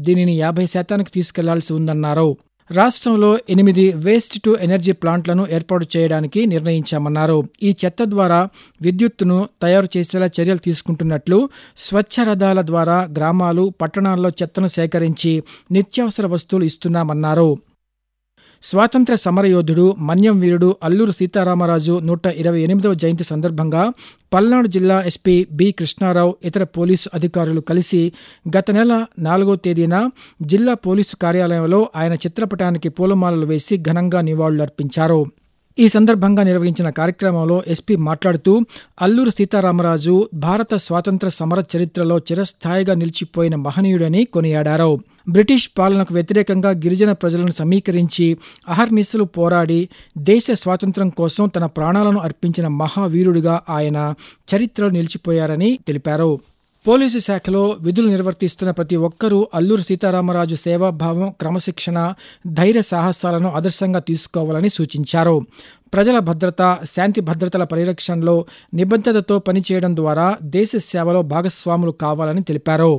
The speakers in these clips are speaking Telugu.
దీనిని యాభై శాతానికి తీసుకెళ్లాల్సి ఉందన్నారు రాష్ట్రంలో ఎనిమిది వేస్ట్ టు ఎనర్జీ ప్లాంట్లను ఏర్పాటు చేయడానికి నిర్ణయించామన్నారు ఈ చెత్త ద్వారా విద్యుత్తును తయారు చేసేలా చర్యలు తీసుకుంటున్నట్లు స్వచ్ఛ రథాల ద్వారా గ్రామాలు పట్టణాల్లో చెత్తను సేకరించి నిత్యావసర వస్తువులు ఇస్తున్నామన్నారు స్వాతంత్ర సమరయోధుడు మన్యం వీరుడు అల్లూరు సీతారామరాజు నూట ఇరవై ఎనిమిదవ జయంతి సందర్భంగా పల్నాడు జిల్లా ఎస్పీ బి కృష్ణారావు ఇతర పోలీసు అధికారులు కలిసి గత నెల నాలుగో తేదీన జిల్లా పోలీసు కార్యాలయంలో ఆయన చిత్రపటానికి పూలమాలలు వేసి ఘనంగా నివాళులర్పించారు ఈ సందర్భంగా నిర్వహించిన కార్యక్రమంలో ఎస్పీ మాట్లాడుతూ అల్లూరు సీతారామరాజు భారత స్వాతంత్ర సమర చరిత్రలో చిరస్థాయిగా నిలిచిపోయిన మహనీయుడని కొనియాడారు బ్రిటిష్ పాలనకు వ్యతిరేకంగా గిరిజన ప్రజలను సమీకరించి అహర్నిశలు పోరాడి దేశ స్వాతంత్ర్యం కోసం తన ప్రాణాలను అర్పించిన మహావీరుడిగా ఆయన చరిత్రలో నిలిచిపోయారని తెలిపారు పోలీసు శాఖలో విధులు నిర్వర్తిస్తున్న ప్రతి ఒక్కరూ అల్లూరు సీతారామరాజు సేవాభావం క్రమశిక్షణ ధైర్య సాహసాలను ఆదర్శంగా తీసుకోవాలని సూచించారు ప్రజల భద్రత శాంతి భద్రతల పరిరక్షణలో నిబద్ధతతో పనిచేయడం ద్వారా దేశ సేవలో భాగస్వాములు కావాలని తెలిపారు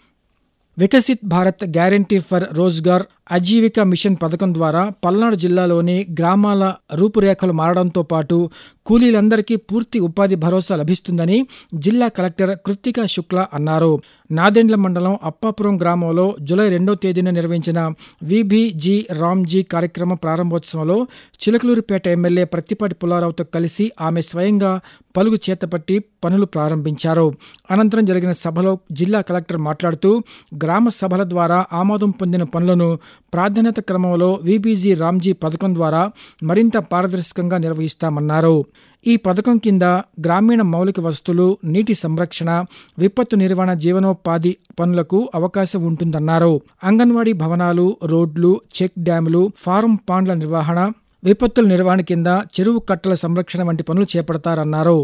Viksit Bharat guarantee for Rozgar Ajeevika mission పథకం ద్వారా పల్నాడు జిల్లాలోని గ్రామాల రూపురేఖలు మారడంతో పాటు కూలీలందరికీ పూర్తి ఉపాధి భరోసా లభిస్తుందని జిల్లా కలెక్టర్ కృత్తికా శుక్లా అన్నారు నాదెండ్ల మండలం అప్పాపురం గ్రామంలో జూలై రెండో తేదీన నిర్వహించిన విబిజీ రామ్జీ కార్యక్రమం ప్రారంభోత్సవంలో చిలకలూరిపేట ఎమ్మెల్యే ప్రత్తిపాటి పుల్లారావుతో కలిసి ఆమె స్వయంగా పలుగు చేతపట్టి పనులు ప్రారంభించారు అనంతరం జరిగిన సభలో జిల్లా కలెక్టర్ మాట్లాడుతూ గ్రామ సభల ద్వారా ఆమోదం పొందిన పనులను ప్రాధాన్యత క్రమంలో విబీజీ రామ్జీ పథకం ద్వారా మరింత పారదర్శకంగా నిర్వహిస్తామన్నారు ఈ పథకం కింద గ్రామీణ మౌలిక వస్తువులు నీటి సంరక్షణ విపత్తు నిర్వహణ జీవనోపాధి పనులకు అవకాశం ఉంటుందన్నారు అంగన్వాడీ భవనాలు రోడ్లు చెక్ డ్యాములు ఫారం పాండ్ల నిర్వహణ విపత్తుల నిర్వహణ కింద చెరువు కట్టల సంరక్షణ వంటి పనులు చేపడతారన్నారు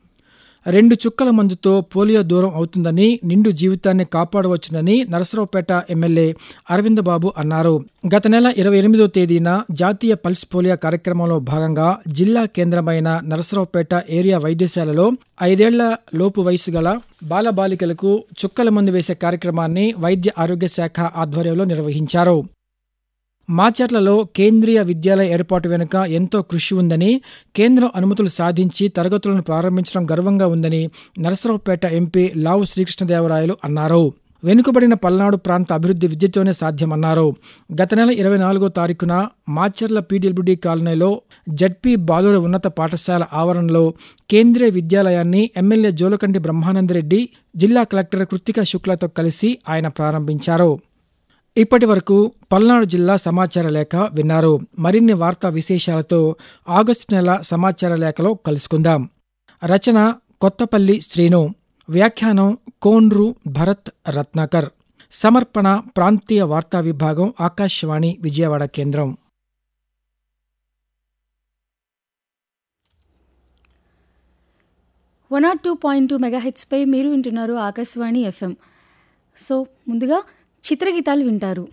రెండు చుక్కల మందుతో పోలియో దూరం అవుతుందని నిండు జీవితాన్ని కాపాడవచ్చునని నరసరావుపేట ఎమ్మెల్యే అరవిందబాబు అన్నారు గత నెల ఇరవై ఎనిమిదో తేదీన జాతీయ పల్స్ పోలియో కార్యక్రమంలో భాగంగా జిల్లా కేంద్రమైన నరసరావుపేట ఏరియా వైద్యశాలలో ఐదేళ్ల లోపు వయసు గల బాలబాలికలకు చుక్కల మందు వేసే కార్యక్రమాన్ని వైద్య ఆరోగ్య శాఖ ఆధ్వర్యంలో నిర్వహించారు మాచర్లలో కేంద్రీయ విద్యాలయ ఏర్పాటు వెనుక ఎంతో కృషి ఉందని కేంద్రం అనుమతులు సాధించి తరగతులను ప్రారంభించడం గర్వంగా ఉందని నరసరావుపేట ఎంపీ లావు శ్రీకృష్ణదేవరాయలు అన్నారు వెనుకబడిన పల్నాడు ప్రాంత అభివృద్ధి విద్యతోనే సాధ్యమన్నారు గత నెల ఇరవై నాలుగో తారీఖున మాచర్ల పీడబ్ల్యూడీ కాలనీలో జడ్పీ బాలుర ఉన్నత పాఠశాల ఆవరణలో కేంద్రీయ విద్యాలయాన్ని ఎమ్మెల్యే జోలకంటి బ్రహ్మానందరెడ్డి జిల్లా కలెక్టర్ కృత్తిక శుక్లతో కలిసి ఆయన ప్రారంభించారు ఇప్పటి వరకు పల్నాడు జిల్లా సమాచార లేఖ విన్నారు మరిన్ని వార్తా విశేషాలతో ఆగస్టు నెల సమాచార లేఖలో కలుసుకుందాం రచన కొత్తపల్లి శ్రీను వ్యాఖ్యానం కోండ్రు భరత్ రత్నాకర్ సమర్పణ ప్రాంతీయ వార్తా విభాగం ఆకాశవాణి విజయవాడ కేంద్రం one not two point two మెగాహెచ్పై మీరు వింటున్నారు ఆకాశవాణి ఎఫ్ఎం సో ముందుగా చిత్రగీతాలు వింటారు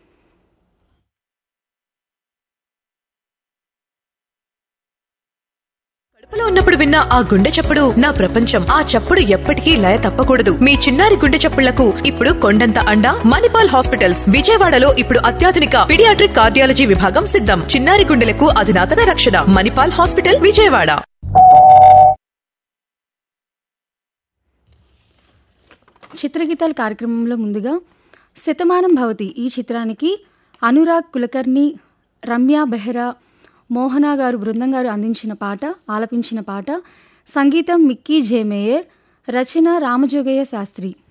కడుపులో ఉన్నప్పుడు విన్న ఆ గుండె చప్పుడు నా ప్రపంచం ఆ చప్పుడు ఎప్పటికీ లయ తప్పకూడదు మీ చిన్నారి గుండె చప్పుళ్లకు ఇప్పుడు కొండంత అండ మణిపాల్ హాస్పిటల్స్ విజయవాడలో ఇప్పుడు అత్యాధునిక పిడియాట్రిక్ కార్డియాలజీ విభాగం సిద్ధం చిన్నారి గుండెలకు అధునాతన రక్షణ మణిపాల్ హాస్పిటల్ విజయవాడ చిత్రగీతాల కార్యక్రమంలో ముందుగా శతమానం భవతి ఈ చిత్రానికి అనురాగ్ కులకర్ణి రమ్య బెహ్రా మోహనా గారు బృందం గారు అందించిన పాట ఆలపించిన పాట సంగీతం మిక్కీ జే మేయర్ రచన రామజోగయ్య శాస్త్రి